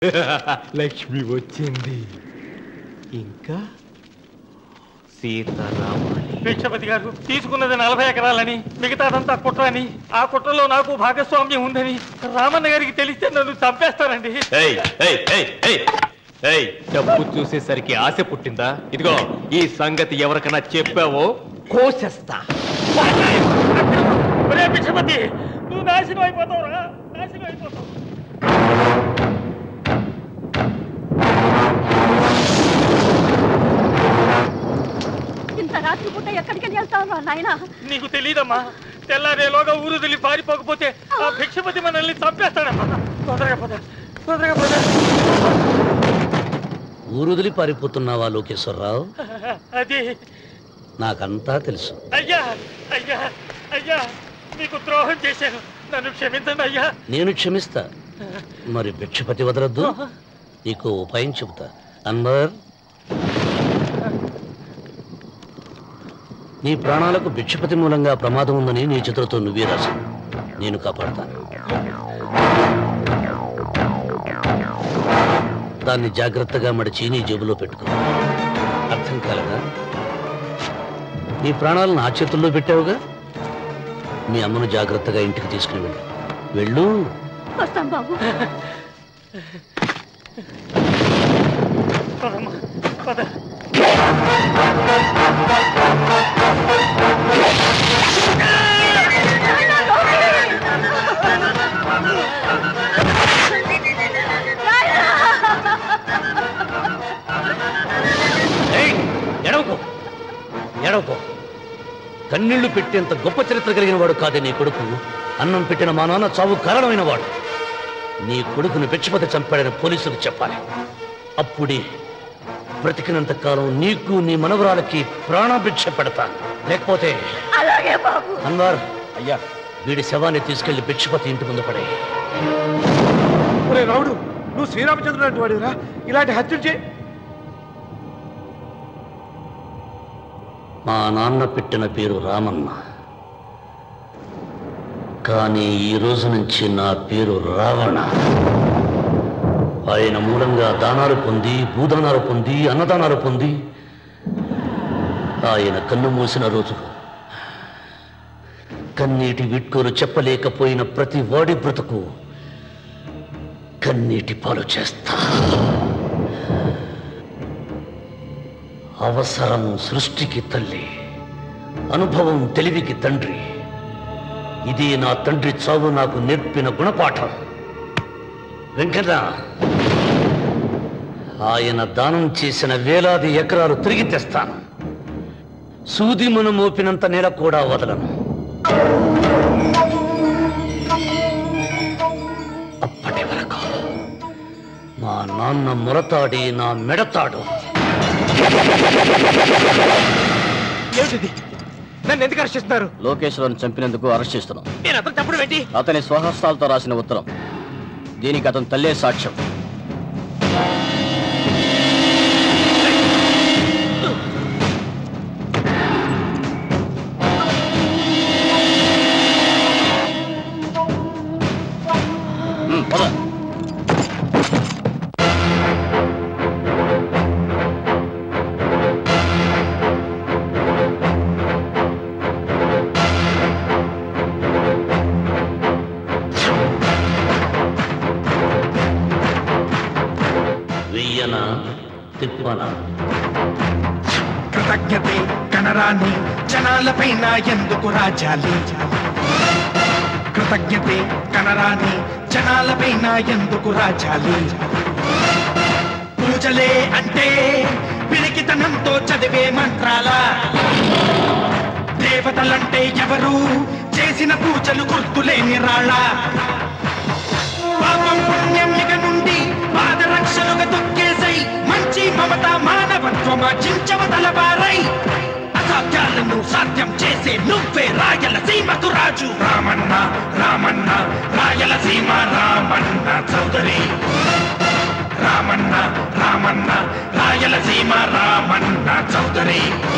లక్ష్మి వచ్చింది ఇంకా సీతారామాలి భిక్షపతి గారు తీసుకున్నది నలభై ఎకరాలని మిగతాదంతా కుట్ర అని ఆ కుట్రలో నాకు భాగస్వామ్యం ఉందని రామన్న గారికి తెలిస్తే నన్ను చంపేస్తారండి ఏయ్, ఏయ్, ఏయ్, ఏయ్, ఏయ్, డబ్బు చూసేసరికి ఆశ పుట్టిందా ఇదిగో ఈ సంగతి ఎవరికైనా చెప్పావో కోసేస్తా ఒరే భిక్షపతి నువ్వు నాశనం అయిపోతావురా నాశనం అయిపోతావు ఇంత రాత్రి పూట ఎక్కడికి వెళ్తావు నాయనా నీకు తెలియదమ్మా తెల్లారేలోగా ఊరు తెలియ పారిపోకపోతే ఆ భిక్షపతి మనల్ని చంపేస్తాడమ్మా తొందరగా పద తొందరగా పద ఊరుదిలి పారిపోతున్నావా లోకేశ్వరరావు అది నాకంతా తెలుసు అయ్యా అయ్యా అయ్యా నీకు ద్రోహం చేశాను నన్ను క్షమించండి అయ్యా నేను క్షమిస్తా మరి భిక్షపతి వదలొద్దు నీకు ఉపాయం చెబుతా అన్వర్ నీ ప్రాణాలకు భిక్షపతి మూలంగా ప్రమాదం ఉందని నీ చేతులతో నువ్వే రాసు నేను కాపాడతాను దాన్ని జాగ్రత్తగా మడిచి నీ జేబులో పెట్టుకో అర్థం కాలేదా నీ ప్రాణాలను ఆ చేతుల్లో పెట్టావుగా మీ అమ్మను జాగ్రత్తగా ఇంటికి తీసుకుని వెళ్ళు వెళ్ళు వస్తాం బాబు పదమ్మా పద ఏయ్, ఎడవకు ఎడవకు కన్నీళ్లు పెట్టేంత గొప్ప చరిత్ర కలిగిన వాడు కాదే నీ కొడుకు అన్నం పెట్టిన మా నాన్న చావు కారణమైన వాడు నీ కొడుకును పిచ్చిపతి చంపాడని పోలీసులకు చెప్పాలి అప్పుడే బ్రతికినంత కాలం నీకు నీ మనవరాలకి ప్రాణభిక్ష పెడతాను లేకపోతే అలాగే బాబు అన్వార్ అయ్యా వీడి శవాన్ని తీసుకెళ్లి భిక్షపతి ఇంటి ముందు పడే ఒరే రావుడు నువ్వు శ్రీరామచంద్రుడు లాంటి వాడిరా ఇలాంటి హత్యలు చే మా నాన్న పెట్టిన పేరు రామన్న కానీ ఈ రోజు నుంచి నా పేరు రావణ ఆయన మూలంగా దానాలు పొంది భూదానాలు పొంది అన్నదానాలు పొంది ఆయన కన్ను మూసిన రోజు కన్నీటి విట్కోలు చెప్పలేకపోయిన ప్రతి వాడి బ్రతుకు కన్నీటి పాలు చేస్తా అవసరం సృష్టికి తల్లి అనుభవం తెలివికి తండ్రి ఇది నా తండ్రి చావు నాకు నేర్పిన గుణపాఠం వెంకన్న ఆయన దానం చేసిన వేలాది ఎకరాలు తిరిగి తెస్తాను సూది మన మోపినంత నేల కూడా వదలను అప్పటి వరకు మా నాన్న మొరతాడి నా మెడతాడు ఏమిటిది నన్ను ఎందుకు అరెస్ట్ చేస్తున్నారు లోకేశ్వరన్ చంపినందుకు అరెస్ట్ చేస్తున్నాం నేను అతను తప్పుడు ఏంటి అతని స్వహస్తాలతో రాసిన ఉత్తరం దీనికి అతను తల్లే సాక్ష్యం ఉమ్, పద. వెయ్యన తిప్పన కృతజ్ఞతే కనరాని జనాలపైన ఎందుకు రాజాలి కృతజ్ఞతే కనరాని జనాలపైన ఎందుకు రాజాలి పూజలే అంటే పిరికితనంతో చదివే మంత్రాల దేవతలంటే ఎవరు చేసిన పూజలు గుర్తులేని రాళ్ళ పాపం పుణ్యం ఇక నుండి పాదరక్షలుగా తొక్కేసై మంచి మమత మానవత్వమా చించవ తలబారై అసాధ్యాలను సాధ్యం చేసే నువ్వే రాయల సీమకు రాజు రామన్న రామన్న రాయల సీమ రామన్న చౌదరి రామన్న రామన్న రాయల సీమ రామన్న చౌదరి